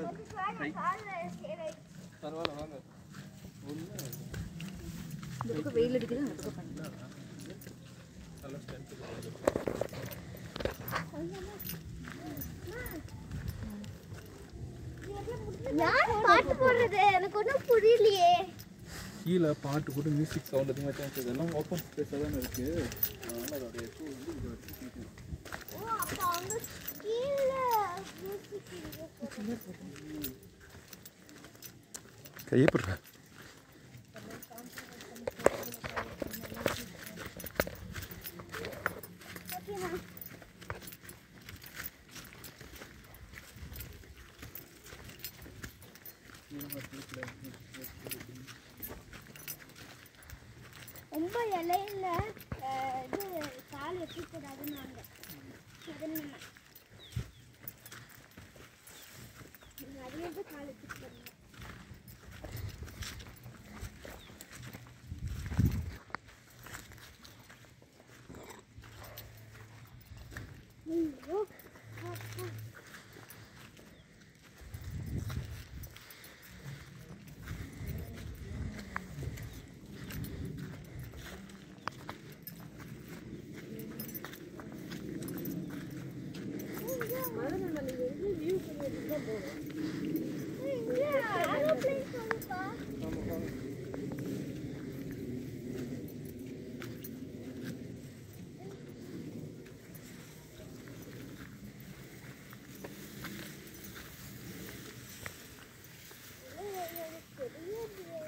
பரவாயில்ல வாங்க ஒன்று இந்த பக்கம் வெயில் அடிக்குது அந்த பக்கம் பண்ணி நல்லா ஸ்ட்ரென்த் யார் பாட்டு போடுறது எனக்கு ஒன்றும் புரியலையே கீழே பாட்டு போட்டு மியூசிக் சவுண்ட் அதிகமாக சான்ஸ் இதெல்லாம் ஓப்பன் ஸ்பேஸாக தானே இருக்குது அதனால் அதோடைய ஷூ வந்து இதை வச்சு கேட்கணும் ஓ அப்போ அவங்க கீழே music இருக்கு. கையப்படுற ஓகேண்ணா ரொம்ப இலையில அஹ், இது கால் வைக்கக்கூடாதுன்னாங்க அதனால நிறைய பேர் கால் வச்சுருக்காங்க ஐயோ அப்பா. இங்க aeroplane போகுதுப்பா. எனக்கு தெரியாது.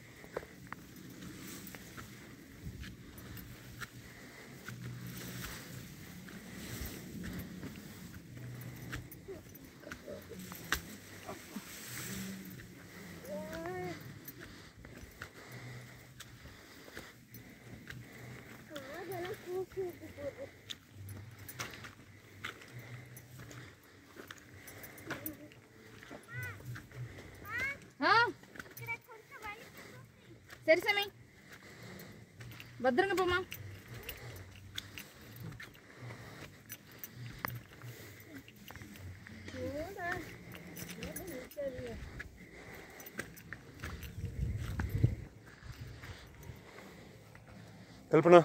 காதெல்லாம் கூசி விட்டு போகுது ஆ சரி சாமி பத்திரங்க போமா கல்பனா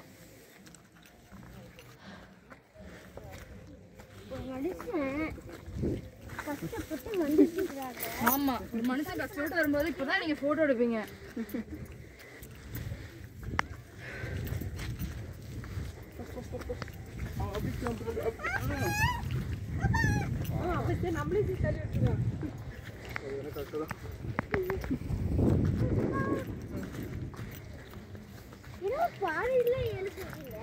ஒரு மனுஷன் கஷ்டப்பட்டு வந்துருக்கிறாங்க ஆமா ஒரு மனுஷன் கஷ்டப்பட்டு வரும்போது இப்பதான் நீங்க போட்டோ எடுப்பீங்க என்ன பாறையில எழுப்புறீங்க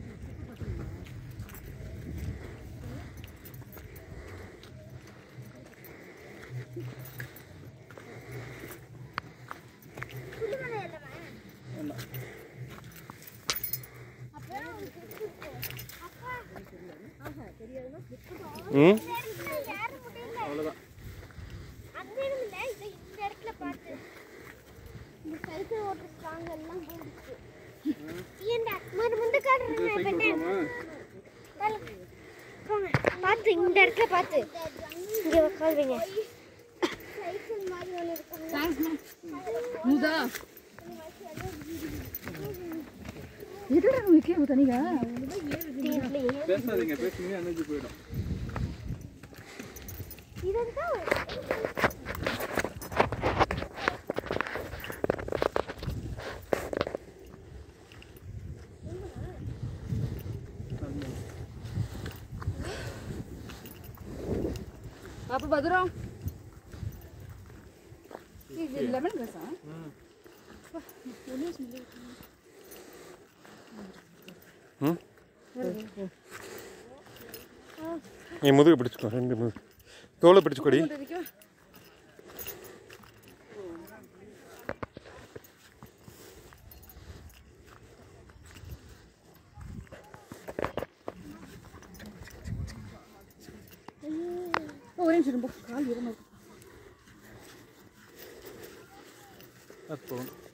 புலிமலை இல்லைம்மா? அப்புறம் உங்களுக்கு இருக்கு. அப்பா. ம் இந்த இடத்துல ஏற முடியல. அவ்வளோதான் அந்த இடம் இல்ல, இது இந்த இடத்துல பார்த்து. இந்த சைக்கிள் ஓட்டுற ஸ்ட்ராங் எல்லாம் போயிடுச்சு. ஏன்டா, மறு முந்த காட்டுறேன் நான் பெட்டேன். தல. போங்க. பார்த்து இந்த இடத்துல பார்த்து இங்க உட்காருவீங்க சைக்கிள் மாதிரி ஒன்று இருக்கும் தேங்க்ஸ்மா முதா எதுடா வைக்க தனிகா பேசாதீங்க பேசுனீங்க எனர்ஜி போயிடும் இதுதான் அப்ப பத்திரம் இது லெமன் கிராஸா ம் நீ முதுகு பிடிச்சிக்கோ ரெண்டு முதுகு தோலை பிடிச்சிக்கோடி ஒரே நிமிஷம் இரு, போ. கால் ஈரமா இருக்கு. அது போகணும்